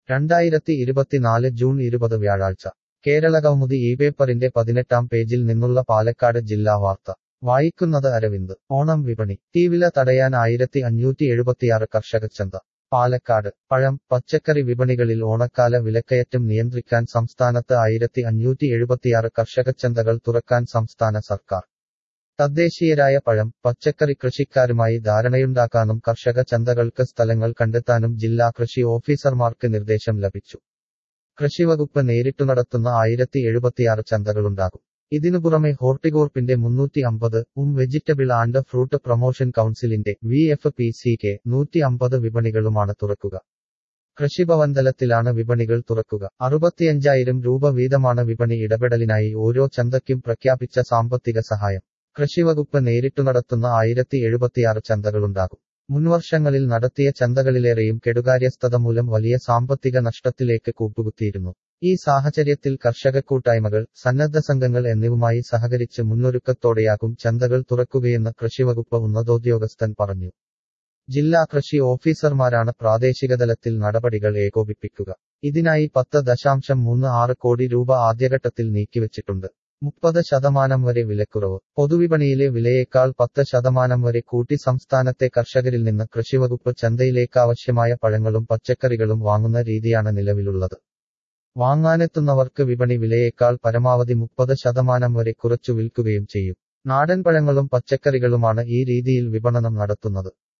രണ്ടായിരത്തി ഇരുപത്തിനാല് ജൂൺ ഇരുപത് വ്യാഴാഴ്ച കേരളകൗമുദി ഈ പേപ്പറിന്റെ പതിനെട്ടാം പേജിൽ നിന്നുള്ള പാലക്കാട് ജില്ലാ വാർത്ത വായിക്കുന്നത് അരവിന്ദ് ഓണം വിപണി തീവില തടയാൻ ആയിരത്തി അഞ്ഞൂറ്റി എഴുപത്തിയാറ് കർഷകച്ചന്ത പാലക്കാട് പഴം പച്ചക്കറി വിപണികളിൽ ഓണക്കാല വിലക്കയറ്റം നിയന്ത്രിക്കാൻ സംസ്ഥാനത്ത് ആയിരത്തി അഞ്ഞൂറ്റി എഴുപത്തിയാറ് കർഷകച്ചന്തകൾ തുറക്കാൻ സംസ്ഥാന സർക്കാർ തദ്ദേശീയരായ പഴം പച്ചക്കറി കൃഷിക്കാരുമായി ധാരണയുണ്ടാക്കാനും കർഷക ചന്തകൾക്ക് സ്ഥലങ്ങൾ കണ്ടെത്താനും ജില്ലാ കൃഷി ഓഫീസർമാർക്ക് നിർദ്ദേശം ലഭിച്ചു കൃഷിവകുപ്പ് നേരിട്ടു നടത്തുന്ന ആയിരത്തി എഴുപത്തിയാറ് ചന്തകളുണ്ടാകും ഇതിനു പുറമെ ഹോർട്ടികോർപ്പിന്റെ മുന്നൂറ്റി അമ്പത് ഉം വെജിറ്റബിൾ ആൻഡ് ഫ്രൂട്ട് പ്രൊമോഷൻ കൗൺസിലിന്റെ V F P C K നൂറ്റി അമ്പത് വിപണികളുമാണ് തുറക്കുക കൃഷിഭവൻ തലത്തിലാണ് വിപണികൾ തുറക്കുക അറുപത്തിയഞ്ചായിരം രൂപ വീതമാണ് വിപണി ഇടപെടലിനായി ഓരോ ചന്തയ്ക്കും പ്രഖ്യാപിച്ച സാമ്പത്തിക സഹായം കൃഷിവകുപ്പ് നേരിട്ടു നടത്തുന്ന ആയിരത്തി എഴുപത്തിയാറ് ചന്തകളുണ്ടാകും മുൻവർഷങ്ങളിൽ നടത്തിയ ചന്തകളിലേറെയും കെടുകാര്യസ്ഥത മൂലം വലിയ സാമ്പത്തിക നഷ്ടത്തിലേക്ക് കൂപ്പുകുത്തിയിരുന്നു ഈ സാഹചര്യത്തിൽ കർഷക കൂട്ടായ്മകൾ സന്നദ്ധ സംഘങ്ങൾ എന്നിവയുമായി സഹകരിച്ച് മുന്നൊരുക്കത്തോടെയാകും ചന്തകൾ തുറക്കുകയെന്ന് കൃഷിവകുപ്പ് ഉന്നതോദ്യോഗസ്ഥൻ പറഞ്ഞു ജില്ലാ കൃഷി ഓഫീസർമാരാണ് പ്രാദേശികതലത്തിൽ നടപടികൾ ഏകോപിപ്പിക്കുക ഇതിനായി പത്ത് ദശാംശം മൂന്ന് ആറ് കോടി രൂപ ആദ്യഘട്ടത്തിൽ നീക്കിവച്ചിട്ടുണ്ട് മുപ്പത് ശതമാനം വരെ വിലക്കുറവ് പൊതുവിപണിയിലെ വിലയേക്കാൾ പത്ത് ശതമാനം വരെ കൂട്ടി സംസ്ഥാനത്തെ കർഷകരിൽ നിന്ന് കൃഷിവകുപ്പ് ചന്തയിലേക്കാവശ്യമായ പഴങ്ങളും പച്ചക്കറികളും വാങ്ങുന്ന രീതിയാണ് നിലവിലുള്ളത് വാങ്ങാനെത്തുന്നവർക്ക് വിപണി വിലയേക്കാൾ പരമാവധി മുപ്പത് ശതമാനം വരെ കുറച്ചു വിൽക്കുകയും ചെയ്യും നാടൻ പഴങ്ങളും പച്ചക്കറികളുമാണ് ഈ രീതിയിൽ വിപണനം നടത്തുന്നത്